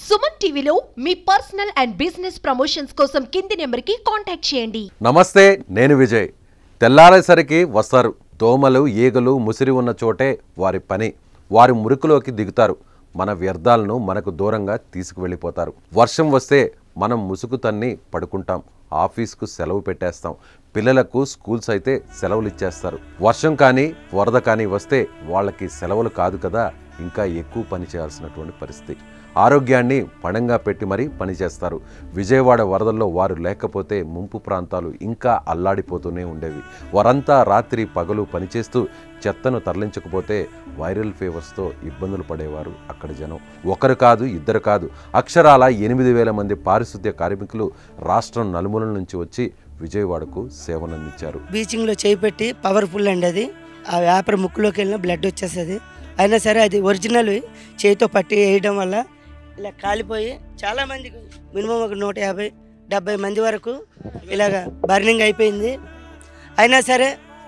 సుమన్ టీవీలో మీ personal and business promotions కోసం కింది నెంబర్కి కాంటాక్ట్ చేయండి నమస్తే నేను విజయ్ తెల్లారేసరికి వస్తారు దోమలు ఈగలు ముసిరి ఉన్న చోటే వారి పని వారి మురికిలోకి దిగుతారు మన వ్యర్థాలను మనకు దూరంగా తీసుకువెళ్ళిపోతారు వర్షం వస్తే మనం ముసుగు తన్ని పడుకుంటాం ఆఫీస్కు సెలవు పెట్టేస్తాం పిల్లలకు స్కూల్స్ అయితే సెలవులు ఇచ్చేస్తారు వర్షం కానీ వరద కానీ వస్తే వాళ్ళకి సెలవులు కాదు కదా ఇంకా ఎక్కువ పని చేయాల్సినటువంటి పరిస్థితి ఆరోగ్యాన్ని పణంగా పెట్టి మరీ పనిచేస్తారు విజయవాడ వరదల్లో వారు లేకపోతే ముంపు ప్రాంతాలు ఇంకా అల్లాడిపోతూనే ఉండేవి వారంతా రాత్రి పగలు పనిచేస్తూ చెత్తను తరలించకపోతే వైరల్ ఫీవర్స్తో ఇబ్బందులు పడేవారు అక్కడ జనం ఒకరు కాదు ఇద్దరు కాదు అక్షరాల ఎనిమిది వేల మంది పారిశుద్ధ్య కార్మికులు రాష్ట్రం నలుమూలల నుంచి వచ్చి విజయవాడకు సేవనందించారు బీచింగ్లో చేయి పెట్టి పవర్ఫుల్ అండి అది ఆ వేపర్ ముక్కులోకి వెళ్ళిన బ్లడ్ వచ్చేస్తుంది అయినా సరే అది ఒరిజినల్ చేయితో పట్టి వేయడం వల్ల ఇలా కాలిపోయి చాలా మందికి మినిమం ఒక నూట యాభై డెబ్బై మంది వరకు ఇలాగ బర్నింగ్ అయిపోయింది అయినా సరే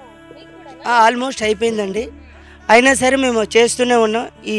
ఆల్మోస్ట్ అయిపోయిందండి అయినా సరే మేము చేస్తూనే ఉన్నాం ఈ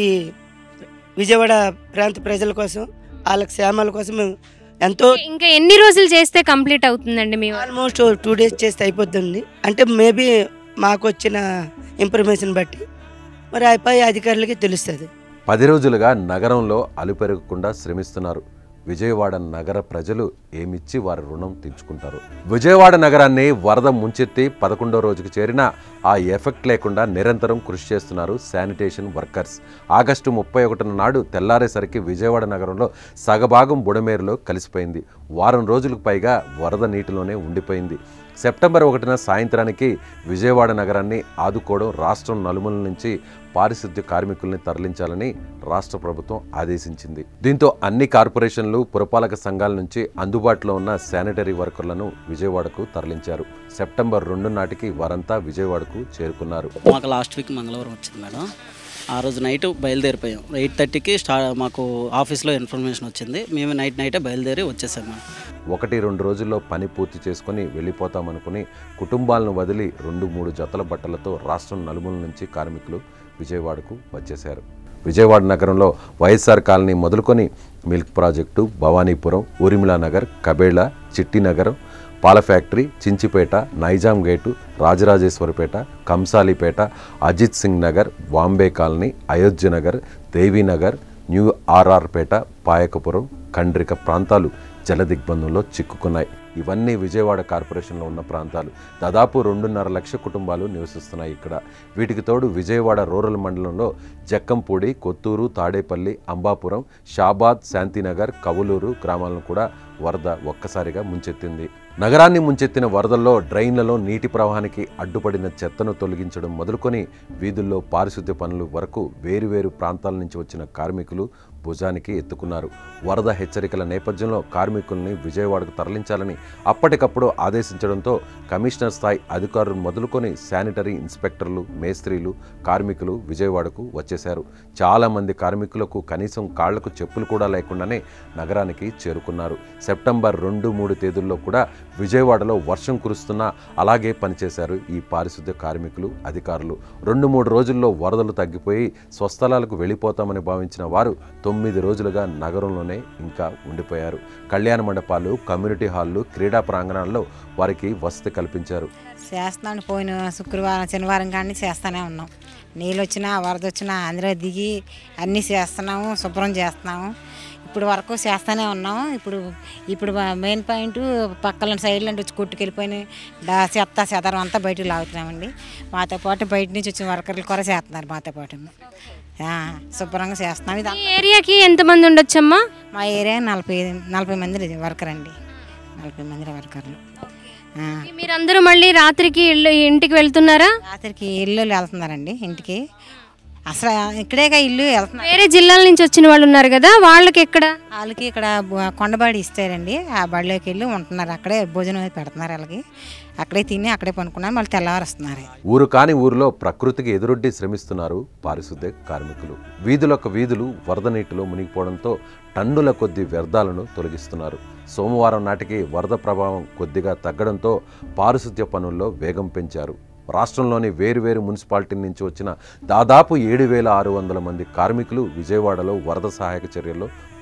విజయవాడ ప్రాంత ప్రజల కోసం వాళ్ళకి క్షేమాల కోసం మేము ఎంతో ఇంకా ఎన్ని రోజులు చేస్తే కంప్లీట్ అవుతుందండి మీ వర్క్? ఆల్మోస్ట్ టూ డేస్ చేస్తే అయిపోతుంది అంటే మేబీ మాకు వచ్చిన ఇన్ఫర్మేషన్ బట్టి మరి అయిపోయి అధికారులకి తెలుస్తుంది పది రోజులుగా నగరంలో అలుపెరగకుండా శ్రమిస్తున్నారు విజయవాడ నగర ప్రజలు ఏమిచ్చి వారి రుణం తీర్చుకుంటారు విజయవాడ నగరాన్ని వరద ముంచెత్తి పదకొండో రోజుకు చేరిన ఆ ఎఫెక్ట్ లేకుండా నిరంతరం కృషి చేస్తున్నారు శానిటేషన్ వర్కర్స్ ఆగస్టు ముప్పై ఒకటిన నాడు తెల్లారేసరికి విజయవాడ నగరంలో సగభాగం బుడమేరులో కలిసిపోయింది వారం రోజులకు పైగా వరద నీటిలోనే ఉండిపోయింది సెప్టెంబర్ ఒకటిన సాయంత్రానికి విజయవాడ నగరాన్ని ఆదుకోవడం రాష్ట్రం నలుమూల నుంచి పారిశుద్ధ్య కార్మికుల్ని తరలించాలని రాష్ట్ర ప్రభుత్వం ఆదేశించింది దీంతో అన్ని కార్పొరేషన్లు పురపాలక సంఘాల నుంచి అందుబాటులో ఉన్న శానిటరీ వర్కర్లను విజయవాడకు తరలించారు సెప్టెంబర్ రెండు నాటికి వారంతా విజయవాడకు చేరుకున్నారు మాకు లాస్ట్ వీక్ మంగళవారం వచ్చింది మేడం ఆ రోజు నైట్ బయలుదేరిపోయాం ఎయిట్ థర్టీకి స్టా మాకు ఆఫీస్లో ఇన్ఫర్మేషన్ వచ్చింది మేము నైట్ నైటే బయలుదేరి వచ్చేసాం మేడం ఒకటి రెండు రోజుల్లో పని పూర్తి చేసుకుని వెళ్ళిపోతామనుకుని కుటుంబాలను వదిలి రెండు మూడు జతల బట్టలతో రాష్ట్రం నలుమూల నుంచి కార్మికులు విజయవాడకు వచ్చేశారు విజయవాడ నగరంలో వైఎస్ఆర్ కాలనీ మొదలుకొని మిల్క్ ప్రాజెక్టు భవానీపురం ఊరిమిళా నగర్ కబేళ చిట్టినగరం పాల factory Chinchipeta Nizam gate Rajarajeswarapeta Kansalipeta Ajit Singh Nagar Vambay colony Ayodhya Nagar Devinagar new RRPeta Payakapuram Kandrika ప్రాంతాలు జలదిగ్బంధంలో చిక్కుకున్నాయి ఇవన్నీ విజయవాడ కార్పొరేషన్లో ఉన్న ప్రాంతాలు దాదాపు రెండున్నర లక్ష కుటుంబాలు నివసిస్తున్నాయి ఇక్కడ వీటికి తోడు విజయవాడ రూరల్ మండలంలో జక్కంపూడి కొత్తూరు తాడేపల్లి అంబాపురం షాబాద్ శాంతినగర్ కవులూరు గ్రామాలను కూడా వరద ఒక్కసారిగా ముంచెత్తింది నగరాన్ని ముంచెత్తిన వరదల్లో డ్రైన్లలో నీటి ప్రవాహానికి అడ్డుపడిన చెత్తను తొలగించడం మొదలుకొని వీధుల్లో పారిశుద్ధ్య పనులు వరకు వేరువేరు ప్రాంతాల నుంచి వచ్చిన కార్మికులు భుజానికి ఎత్తుకున్నారు వరద హెచ్చరికల నేపథ్యంలో కార్మికుల్ని విజయవాడకు తరలించాలని అప్పటికప్పుడు ఆదేశించడంతో కమిషనర్ స్థాయి అధికారులు మొదలుకొని శానిటరీ ఇన్స్పెక్టర్లు మేస్త్రీలు కార్మికులు విజయవాడకు వచ్చేశారు చాలామంది కార్మికులకు కనీసం కాళ్లకు చెప్పులు కూడా లేకుండానే నగరానికి చేరుకున్నారు సెప్టెంబర్ రెండు మూడు తేదీల్లో కూడా విజయవాడలో వర్షం కురుస్తున్నా అలాగే పనిచేశారు ఈ పారిశుద్ధ్య కార్మికులు అధికారులు రెండు మూడు రోజుల్లో వరదలు తగ్గిపోయి స్వస్థలాలకు వెళ్ళిపోతామని భావించిన వారు తొమ్మిది రోజులుగా నగరంలోనే ఇంకా ఉండిపోయారు కళ్యాణ మండపాలు కమ్యూనిటీ హాళ్ళు క్రీడా ప్రాంగణాల్లో వారికి వసతి కల్పించారు చేస్తున్నాను పోయిన శుక్రవారం శనివారం కానీ చేస్తూనే ఉన్నాం నీళ్ళు వచ్చినా వరద వచ్చినా అందులో దిగి అన్నీ చేస్తున్నాము శుభ్రం చేస్తున్నాము ఇప్పుడు వరకు చేస్తూనే ఉన్నాము ఇప్పుడు ఇప్పుడు మెయిన్ పాయింట్ పక్కన సైడ్లో వచ్చి కొట్టుకెళ్ళిపోయిన డా చెత్త చెదరం అంతా బయటకు లాగుతున్నామండి మాతో పాటు బయట నుంచి వచ్చిన వర్కర్లు కూడా చేస్తున్నారు మాతో పాటు ఆ, శుభ్రంగా చేస్తున్నాం ఇది ఈ ఏరియాకి ఎంతమంది ఉండొచ్చమ్మా మా ఏరియా నలభై నలభై మంది వర్కర్ అండి నలభై మంది వర్కర్లు ఆ. మీరందరూ మళ్ళీ రాత్రికి ఇల్లు ఇంటికి వెళ్తున్నారా రాత్రికి ఇల్లు వెళ్తున్నారండి ఇంటికి అసలు ఇక్కడేగా ఇల్లు వెళ్తున్నారు వేరే జిల్లాల నుంచి వచ్చిన వాళ్ళు ఉన్నారు కదా వాళ్ళకి ఎక్కడ వాళ్ళకి ఇక్కడ బు- కొండబాడి ఇస్తారండి ఆ బడిలోకి వెళ్ళి ఉంటున్నారు అక్కడే భోజనం అది పెడుతున్నారు వాళ్ళకి అక్కడే తిని అక్కడే పనుకున్నారు మళ్ళీ తెల్లవారు వస్తున్నారు ఊరు కాని ఊరిలో ప్రకృతికి ఎదురొడ్డి శ్రమిస్తున్నారు పారిశుద్ధ్య కార్మికులు వీధులొక్క వీధులు వరద నీటిలో మునిగిపోవడంతో టన్నుల కొద్ది వ్యర్థాలను తొలగిస్తున్నారు సోమవారం నాటికి వరద ప్రభావం కొద్దిగా తగ్గడంతో పారిశుద్ధ్య పనుల్లో వేగం పెంచారు రాష్ట్రంలోని వేరువేరు మున్సిపాలిటీ నుంచి వచ్చిన దాదాపు ఏడు వేల ఆరు వందల మంది కార్మికులు విజయవాడలో వరద సహాయక చర్యల్లో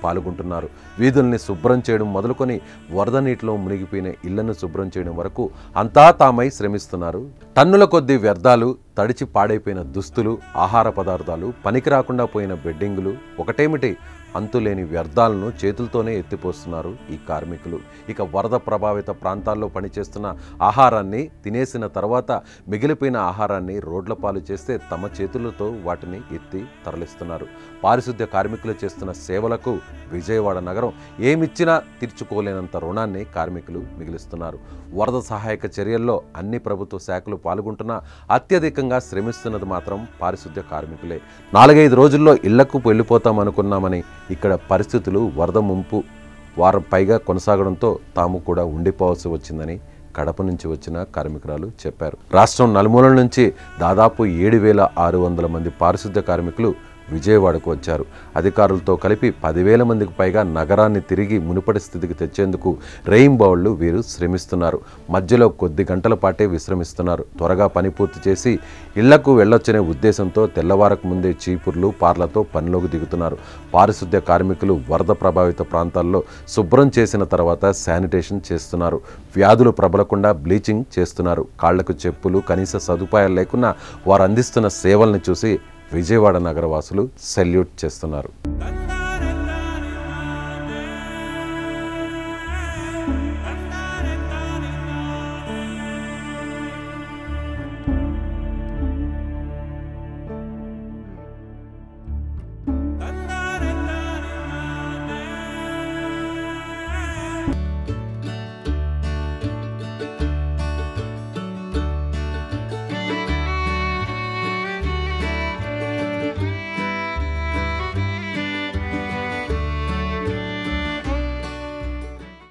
పాల్గొంటున్నారు వీధుల్ని శుభ్రం చేయడం మొదలుకొని వరద నీటిలో మునిగిపోయిన ఇళ్లను శుభ్రం చేయడం వరకు అంతా తామై శ్రమిస్తున్నారు టన్నుల కొద్దీ వ్యర్థాలు తడిచి పాడైపోయిన దుస్తులు ఆహార పదార్థాలు పనికి రాకుండా పోయిన బెడ్డింగులు ఒకటేమిటి అంతులేని వ్యర్థాలను చేతులతోనే ఎత్తిపోస్తున్నారు ఈ కార్మికులు ఇక వరద ప్రభావిత ప్రాంతాల్లో పనిచేస్తున్న ఆహారాన్ని తినేసిన తర్వాత మిగిలిపోయిన ఆహారాన్ని రోడ్ల పాలు చేస్తే తమ చేతులతో వాటిని ఎత్తి తరలిస్తున్నారు పారిశుద్ధ్య కార్మికులు చేస్తున్న సేవలకు విజయవాడ నగరం ఏమిచ్చినా తీర్చుకోలేనంత రుణాన్ని కార్మికులు మిగిలిస్తున్నారు వరద సహాయక చర్యల్లో అన్ని ప్రభుత్వ శాఖలు పాల్గొంటున్నా అత్యధికంగా శ్రమిస్తున్నది మాత్రం పారిశుద్ధ్య కార్మికులే నాలుగైదు రోజుల్లో ఇళ్లకు వెళ్ళిపోతాం అనుకున్నామని ఇక్కడ పరిస్థితులు వరద ముంపు వారం పైగా కొనసాగడంతో తాము కూడా ఉండిపోవాల్సి వచ్చిందని కడప నుంచి వచ్చిన కార్మికురాలు చెప్పారు రాష్ట్రం నలుమూలల నుంచి దాదాపు ఏడు వేల ఆరు వందల మంది పారిశుద్ధ్య కార్మికులు విజయవాడకు వచ్చారు అధికారులతో కలిపి పదివేల మందికి పైగా నగరాన్ని తిరిగి మునుపటి స్థితికి తెచ్చేందుకు రెయిన్బౌళ్లు వీరు శ్రమిస్తున్నారు మధ్యలో కొద్ది గంటల పాటే విశ్రమిస్తున్నారు త్వరగా పని పూర్తి చేసి ఇళ్లకు వెళ్ళొచ్చనే ఉద్దేశంతో తెల్లవారకు ముందే చీపుర్లు పార్లతో పనిలోకి దిగుతున్నారు పారిశుద్ధ్య కార్మికులు వరద ప్రభావిత ప్రాంతాల్లో శుభ్రం చేసిన తర్వాత శానిటేషన్ చేస్తున్నారు వ్యాధులు ప్రబలకుండా బ్లీచింగ్ చేస్తున్నారు కాళ్లకు చెప్పులు కనీస సదుపాయాలు లేకున్నా వారు అందిస్తున్న సేవల్ని చూసి విజయవాడ నగరవాసులు సెల్యూట్ చేస్తున్నారు